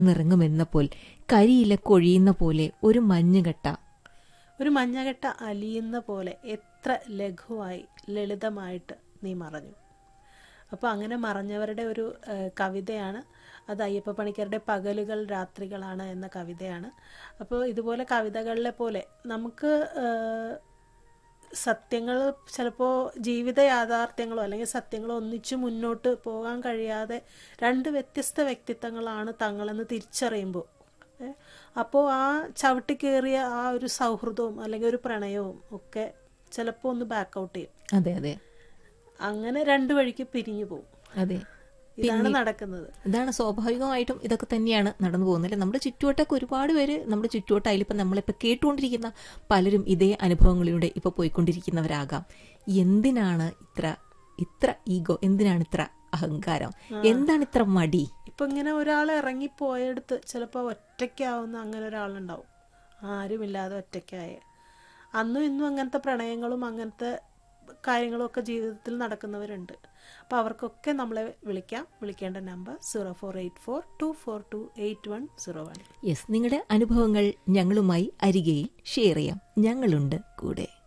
നിറങ്ങുമെന്നപ്പോൾ കരിയില കൊഴിയുന്ന പോലെ ഒരു മഞ്ഞുകട്ട ഒരു മഞ്ഞകെട്ട അലിയുന്ന പോലെ എത്ര ലഘുവായി ലളിതമായിട്ട് നീ മറഞ്ഞു അപ്പോൾ അങ്ങനെ മറഞ്ഞവരുടെ ഒരു ആ, കവിതയാണ് അത് അയ്യപ്പ പണിക്കരുടെ പകലുകൾ രാത്രികളാണ് എന്ന കവിതയാണ് അപ്പോൾ ഇതുപോലെ കവിതകളിലെ പോലെ നമുക്ക് സത്യങ്ങൾ ചിലപ്പോൾ ജീവിത യാഥാർത്ഥ്യങ്ങളോ അല്ലെങ്കിൽ സത്യങ്ങളോ ഒന്നിച്ചു മുന്നോട്ട് പോകാൻ കഴിയാതെ രണ്ട് വ്യത്യസ്ത വ്യക്തിത്വങ്ങളാണ് തങ്ങളെന്ന് തിരിച്ചറിയുമ്പോൾ അപ്പോൾ ആ ചവിട്ടി കയറിയ ആ ഒരു സൗഹൃദവും അല്ലെങ്കിൽ ഒരു പ്രണയവും ഒക്കെ ചിലപ്പോൾ ഒന്ന് ബാക്ക് ഔട്ട് ചെയ്യും അതെ അതെ അങ്ങനെ രണ്ട് വഴിക്ക് പിരിഞ്ഞു പോകും അതെ ഇതാണ് നടക്കുന്നത് ഇതാണ് സ്വാഭാവികമായിട്ടും ഇതൊക്കെ തന്നെയാണ് നടന്നു പോകുന്നത് അല്ലേ നമ്മുടെ ചുറ്റുവട്ടമൊക്കെ ഒരുപാട് പേര് നമ്മുടെ ചുറ്റുവട്ടമായാലും ഇപ്പം നമ്മളിപ്പോൾ കേട്ടുകൊണ്ടിരിക്കുന്ന പലരും ഇതേ അനുഭവങ്ങളിലൂടെ ഇപ്പോൾ പോയിക്കൊണ്ടിരിക്കുന്നവരാകാം എന്തിനാണ് ഇത്ര ഇത്ര ഈഗോ എന്തിനാണ് ഇത്ര അഹങ്കാരം എന്താണ് ഇത്ര മടി ഇപ്പൊ ഇങ്ങനെ ഒരാൾ ഇറങ്ങിപ്പോയെടുത്ത് ചിലപ്പോൾ ഒറ്റയ്ക്കാവുന്ന അങ്ങനെ ഒരാളുണ്ടാവും ആരുമില്ലാതെ ഒറ്റയ്ക്കായ അന്നും ഇന്നും അങ്ങനത്തെ പ്രണയങ്ങളും അങ്ങനത്തെ കാര്യങ്ങളും ഒക്കെ ജീവിതത്തിൽ നടക്കുന്നവരുണ്ട് അപ്പോൾ അവർക്കൊക്കെ നമ്മളെ വിളിക്കാം വിളിക്കേണ്ട number zero four eight four two four two eight one zero one yes നിങ്ങളുടെ അനുഭവങ്ങൾ ഞങ്ങളുമായി അരികയിൽ ഷെയർ ചെയ്യാം ഞങ്ങളുണ്ട് കൂടെ